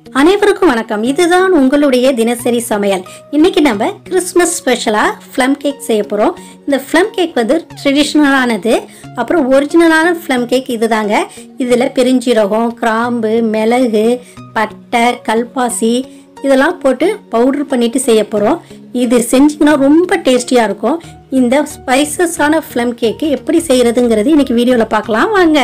அனைவருக்கும் வணக்கம் இதுதான் உங்களுடைய தினசரி சமையல் இன்னைக்கு நம்ம கிறிஸ்மஸ் ஸ்பெஷலா ஃப்ளம் கேக் செய்ய போறோம் இந்த ஃப்ளம் கேக் வந்து ட்ரெடிஷ்னலானது அப்புறம் ஒரிஜினலான ஃப்ளம் கேக் இதுதாங்க இதுல பெருஞ்சீரகம் கிராம்பு மிளகு பட்டை கல்பாசி இதெல்லாம் போட்டு பவுடர் பண்ணிட்டு செய்ய போறோம் இது செஞ்சீங்கன்னா ரொம்ப டேஸ்டியா இருக்கும் இந்த ஸ்பைசஸான ஃப்ளம் கேக்கு எப்படி செய்யறதுங்கிறது இன்னைக்கு வீடியோல பார்க்கலாம் வாங்க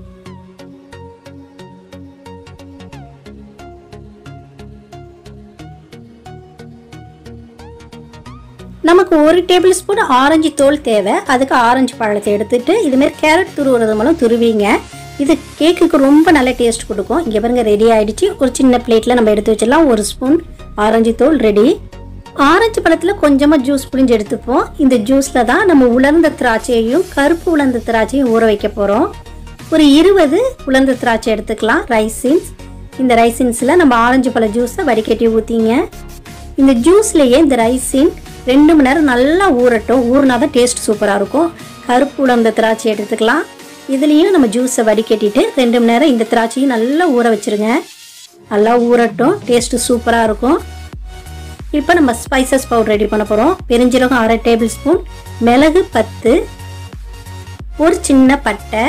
நமக்கு ஒரு டேபிள் ஸ்பூன் ஆரஞ்சு தோல் தேவை அதுக்கு ஆரஞ்சு பழத்தை எடுத்துட்டு இதுமாரி கேரட் துருவுறது மூலம் துருவிங்க இது கேக்குக்கு ரொம்ப நல்ல டேஸ்ட் கொடுக்கும் இங்கே பாருங்க ரெடி ஆயிடுச்சு ஒரு சின்ன பிளேட்டில் நம்ம எடுத்து வச்சிடலாம் ஒரு ஸ்பூன் ஆரஞ்சு தோல் ரெடி ஆரஞ்சு பழத்தில் கொஞ்சமாக ஜூஸ் புளிஞ்சு எடுத்துப்போம் இந்த ஜூஸில் தான் நம்ம உலர்ந்த திராட்சையையும் கருப்பு உலர்ந்த திராட்சையும் ஊற வைக்க போகிறோம் ஒரு இருபது உலர்ந்த திராட்சை எடுத்துக்கலாம் ரைசின்ஸ் இந்த ரைசின்ஸில் நம்ம ஆரஞ்சு பழ ஜூஸை வடிகட்டி ஊற்றிங்க இந்த ஜூஸ்லேயே இந்த ரைசின் ரெண்டு மணி நேரம் நல்லா ஊறட்டும் ஊறினா தான் டேஸ்ட் சூப்பராக இருக்கும் கருப்பு உலர்ந்த திராட்சை எடுத்துக்கலாம் இதுலேயும் நம்ம ஜூஸை வடிகட்டிட்டு ரெண்டு மணி நேரம் இந்த திராட்சையும் நல்லா ஊற வச்சிருங்க நல்லா ஊறட்டும் டேஸ்ட்டு சூப்பராக இருக்கும் இப்போ நம்ம ஸ்பைசஸ் பவுடர் ரெடி பண்ண போகிறோம் பெருஞ்சீரகம் அரை டேபிள் ஸ்பூன் மிளகு பத்து ஒரு சின்ன பட்டை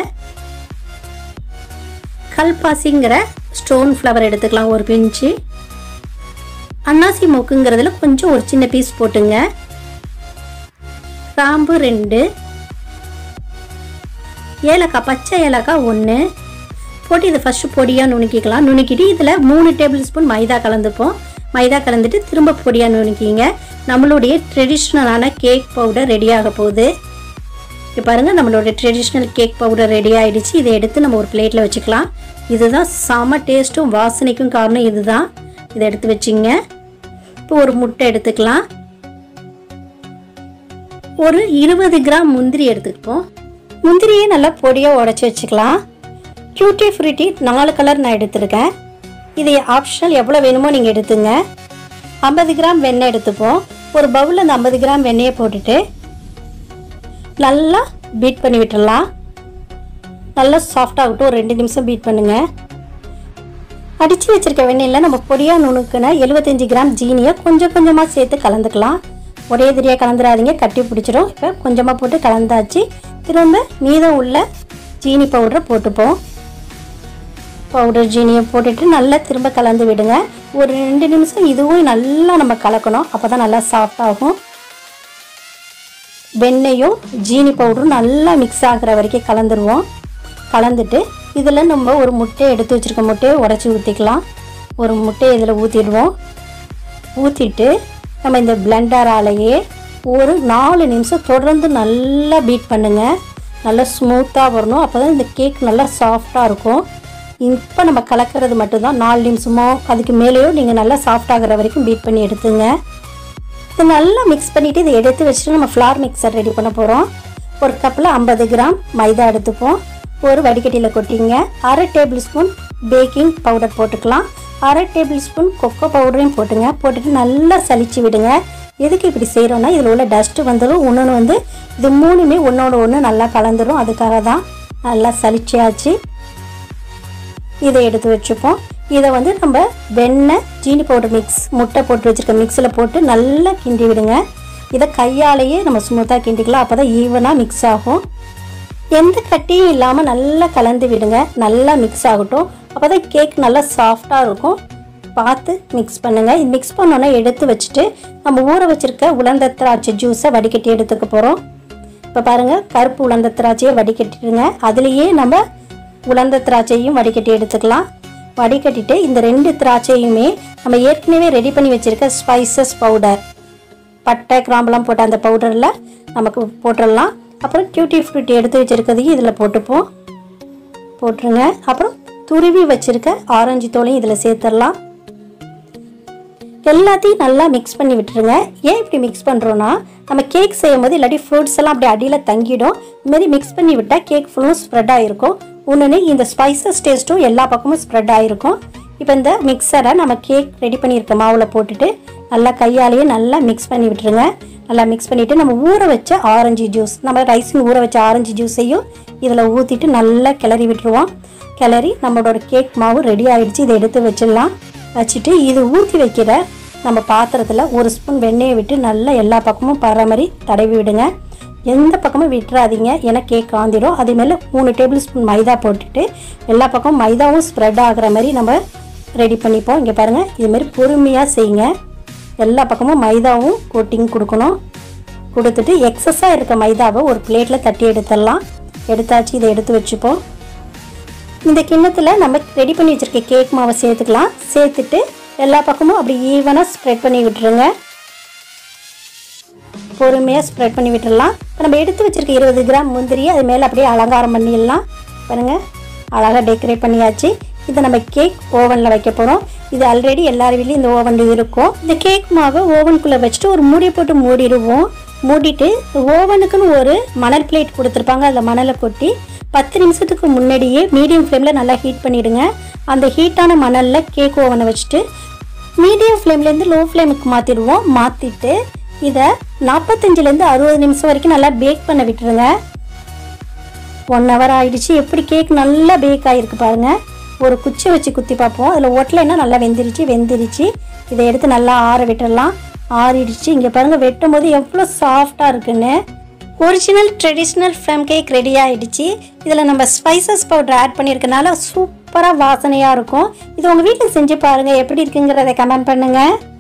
கல்பாசிங்கிற ஸ்டோன் ஃப்ளவர் எடுத்துக்கலாம் ஒரு பிஞ்சு அன்னாசி மொக்குங்கிறதுல கொஞ்சம் ஒரு சின்ன பீஸ் போட்டுங்க கிராம்பு ரெண்டு ஏலக்காய் பச்சை ஏலக்காய் ஒன்று போட்டு இதை ஃபஸ்ட்டு பொடியாக நுணுக்கிக்கலாம் நுணுக்கிட்டு இதில் மூணு டேபிள் ஸ்பூன் மைதா கலந்துப்போம் மைதா கலந்துட்டு திரும்ப பொடியாக நுணுக்கிங்க நம்மளுடைய ட்ரெடிஷ்னலான கேக் பவுடர் ரெடி ஆக போகுது இப்போ பாருங்கள் நம்மளோட ட்ரெடிஷ்னல் கேக் பவுடர் ரெடி ஆயிடுச்சு இதை எடுத்து நம்ம ஒரு பிளேட்டில் வச்சுக்கலாம் இதுதான் செம டேஸ்ட்டும் வாசனைக்கும் காரணம் இதுதான் இதை எடுத்து வச்சிங்க இப்போ ஒரு முட்டை எடுத்துக்கலாம் ஒரு இருபது கிராம் முந்திரி எடுத்துப்போம் முந்திரியை நல்லா பொடியாக உடச்சி வச்சுக்கலாம் டியூட்டி ஃப்ரூட்டி நாலு கலர் நான் எடுத்திருக்கேன் இது ஆப்ஷனல் எவ்வளோ வேணுமோ நீங்கள் எடுத்துங்க ஐம்பது கிராம் வெண்ணெய் எடுத்துப்போம் ஒரு பவுலில் அந்த ஐம்பது கிராம் வெண்ணெயை போட்டுட்டு நல்லா பீட் பண்ணி விட்டுடலாம் நல்லா சாஃப்டாகட்டும் ஒரு ரெண்டு நிமிஷம் பீட் பண்ணுங்கள் அடித்து வச்சிருக்க வெண்ணெயில் நம்ம பொடியாக நுணுக்குன எழுபத்தஞ்சு கிராம் ஜீனியை கொஞ்சம் கொஞ்சமாக சேர்த்து கலந்துக்கலாம் ஒரே தெரியாக கலந்துடாதீங்க கட்டி பிடிச்சிரும் இப்போ கொஞ்சமாக போட்டு கலந்தாச்சு திரும்ப மீதம் உள்ள ஜீனி பவுடரை போட்டுப்போம் பவுடர் ஜீனியை போட்டுட்டு நல்லா திரும்ப கலந்து விடுங்க ஒரு ரெண்டு நிமிஷம் இதுவும் நல்லா நம்ம கலக்கணும் அப்போ தான் நல்லா சாஃப்டாகும் வெண்ணெயும் ஜீனி பவுடரும் நல்லா மிக்ஸ் ஆகிற வரைக்கும் கலந்துருவோம் கலந்துட்டு இதில் நம்ம ஒரு முட்டையை எடுத்து வச்சுருக்க முட்டையை உடச்சி ஊற்றிக்கலாம் ஒரு முட்டையை இதில் ஊற்றிடுவோம் ஊற்றிட்டு நம்ம இந்த பிளெண்டராலேயே ஒரு நாலு நிமிஷம் தொடர்ந்து நல்லா பீட் பண்ணுங்கள் நல்லா ஸ்மூத்தாக வரணும் அப்போ தான் இந்த கேக் நல்லா சாஃப்டாக இருக்கும் இப்போ நம்ம கலக்கிறது மட்டும்தான் நாலு நிமிஷமோ அதுக்கு மேலேயோ நீங்கள் நல்லா சாஃப்ட் ஆகிற வரைக்கும் பீட் பண்ணி எடுத்துங்க இது நல்லா மிக்ஸ் பண்ணிவிட்டு இதை எடுத்து வச்சுட்டு நம்ம ஃப்ளார் மிக்சர் ரெடி பண்ண போகிறோம் ஒரு கப்பில் ஐம்பது கிராம் மைதா எடுத்துப்போம் ஒரு வடிகட்டியில் கொட்டிங்க அரை டேபிள் ஸ்பூன் பேக்கிங் பவுடர் போட்டுக்கலாம் அரை டேபிள் ஸ்பூன் கொக்கோ பவுடரையும் போட்டுங்க போட்டுட்டு நல்லா சலிச்சு விடுங்க எதுக்கு இப்படி செய்கிறோன்னா இதில் உள்ள டஸ்ட்டு வந்துடும் இன்னொன்று வந்து இது மூணுமே ஒன்றோட ஒன்று நல்லா கலந்துரும் அதுக்காக தான் நல்லா சலிச்சியாச்சு இதை எடுத்து வச்சுப்போம் இதை வந்து நம்ம வெண்ணெய் ஜீனி பவுடர் மிக்ஸ் முட்டை போட்டு வச்சுருக்க மிக்ஸில் போட்டு நல்லா கிண்டி விடுங்க இதை கையாலேயே நம்ம ஸ்மூத்தாக கிண்டிக்கலாம் அப்போ தான் ஈவனாக மிக்ஸ் ஆகும் எந்த கட்டியும் இல்லாமல் நல்லா கலந்து விடுங்க நல்லா மிக்ஸ் ஆகட்டும் அப்போ தான் கேக் நல்லா சாஃப்டாக இருக்கும் பார்த்து மிக்ஸ் பண்ணுங்கள் இது மிக்ஸ் பண்ணோன்னே எடுத்து வச்சுட்டு நம்ம ஊற வச்சுருக்க உலர்ந்த திராட்சை ஜூஸை வடிகட்டி எடுத்துக்க போகிறோம் இப்போ பாருங்கள் கருப்பு உலர்ந்த திராட்சையை வடிகட்டிடுங்க அதுலேயே நம்ம உலர்ந்த திராட்சையும் வடிகட்டி எடுத்துக்கலாம் வடிகட்டிட்டு இந்த ரெண்டு திராட்சையுமே நம்ம ஏற்கனவே ரெடி பண்ணி வச்சுருக்க ஸ்பைசஸ் பவுடர் பட்டை கிராம்பெல்லாம் போட்ட அந்த பவுடரில் நமக்கு போட்டுடலாம் அப்புறம் டியூட்டி ஃப்ரூட்டி எடுத்து வச்சுருக்கிறதையும் இதில் போட்டுப்போம் போட்டுருங்க அப்புறம் துருவி வச்சுருக்க ஆரஞ்சு தோலையும் இதில் சேர்த்துடலாம் எல்லாத்தையும் நல்லா மிக்ஸ் பண்ணி விட்டுருங்க ஏன் இப்படி மிக்ஸ் பண்ணுறோன்னா நம்ம கேக் செய்யும் போது இல்லாட்டி ஃப்ரூட்ஸ் எல்லாம் அப்படி அடியில் தங்கிடும் இதுமாரி மிக்ஸ் பண்ணி விட்டால் கேக் ஃபுல்லும் ஸ்ப்ரெட் ஆகிருக்கும் ஒன்று இந்த ஸ்பைசஸ் டேஸ்ட்டும் எல்லா பக்கமும் ஸ்ப்ரெட் ஆகிருக்கும் இப்போ இந்த மிக்சரை நம்ம கேக் ரெடி பண்ணியிருக்க மாவில் போட்டுட்டு நல்லா கையாலேயே நல்லா மிக்ஸ் பண்ணி விட்டுருங்க நல்லா மிக்ஸ் பண்ணிவிட்டு நம்ம ஊற வச்ச ஆரஞ்சு ஜூஸ் நம்ம ரைஸின் ஊற வச்ச ஆரஞ்சு ஜூஸையும் இதில் ஊற்றிட்டு நல்லா கிளறி விட்டுருவோம் கிளறி நம்மளோட கேக் மாவு ரெடி ஆயிடுச்சு இதை எடுத்து வச்சிடலாம் வச்சுட்டு இது ஊற்றி வைக்கிற நம்ம பாத்திரத்தில் ஒரு ஸ்பூன் வெண்ணெயை விட்டு நல்லா எல்லா பக்கமும் படுற மாதிரி தடவி விடுங்க எந்த பக்கமும் விட்டுறாதீங்க ஏன்னா கேக் காந்திடும் அதே மேலே மூணு டேபிள் ஸ்பூன் மைதா போட்டுட்டு எல்லா பக்கமும் மைதாவும் ஸ்ப்ரெட் ஆகுற மாதிரி நம்ம ரெடி பண்ணிப்போம் இங்கே பாருங்கள் இதுமாரி பொறுமையாக செய்யுங்க எல்லா பக்கமும் மைதாவும் கோட்டிங் கொடுக்கணும் கொடுத்துட்டு எக்ஸஸாக இருக்க மைதாவை ஒரு பிளேட்டில் தட்டி எடுத்துடலாம் எடுத்தாச்சு இதை எடுத்து வச்சுப்போம் இந்த கிண்ணத்தில் நம்ம ரெடி பண்ணி வச்சுருக்க கேக் மாவை சேர்த்துக்கலாம் சேர்த்துட்டு எல்லா பக்கமும் அப்படி ஈவனாக ஸ்ப்ரெட் பண்ணி விட்டுருங்க பொறுமையாக ஸ்ப்ரெட் பண்ணி விட்டுடலாம் இப்போ நம்ம எடுத்து வச்சுருக்க இருபது கிராம் முந்திரி அது மேலே அப்படியே அலங்காரம் பண்ணிடலாம் பாருங்கள் அழகாக டெக்கரேட் பண்ணியாச்சு இதை நம்ம கேக் ஓவனில் வைக்க போகிறோம் இது ஆல்ரெடி எல்லார் வீட்லேயும் இந்த ஓவன் இருக்கும் இந்த கேக் மாவை ஓவனுக்குள்ளே வச்சுட்டு ஒரு மூடி போட்டு மூடிடுவோம் மூடிட்டு ஓவனுக்குன்னு ஒரு மணல் பிளேட் கொடுத்துருப்பாங்க அதில் மணலை கொட்டி பத்து நிமிஷத்துக்கு முன்னாடியே மீடியம் ஃப்ளேமில் நல்லா ஹீட் பண்ணிவிடுங்க அந்த ஹீட்டான மணலில் கேக் ஓவனை வச்சுட்டு மீடியம் ஃப்ளேம்லேருந்து லோ ஃப்ளேமுக்கு மாற்றிடுவோம் மாற்றிட்டு இதை நாற்பத்தஞ்சிலேருந்து அறுபது நிமிஷம் வரைக்கும் நல்லா பேக் பண்ண விட்டுருங்க ஒன் ஹவர் ஆயிடுச்சு எப்படி கேக் நல்லா பேக் ஆகிருக்கு பாருங்க ஒரு குச்சி வச்சு குத்தி பார்ப்போம் அதில் ஒட்டலைன்னா நல்லா வெந்திருச்சு வெந்திருச்சு இதை எடுத்து நல்லா ஆற விட்டுடலாம் ஆறிடுச்சு இங்கே பாருங்கள் வெட்டும் போது எவ்வளோ சாஃப்டாக இருக்குன்னு original traditional plum cake ready ஆயிடுச்சு இதில் நம்ம ஸ்பைசஸ் பவுடர் ஆட் பண்ணியிருக்கனால சூப்பராக வாசனையாக இருக்கும் இது உங்கள் வீட்டில் செஞ்சு பாருங்கள் எப்படி இருக்குங்கிறத கமெண்ட் பண்ணுங்கள்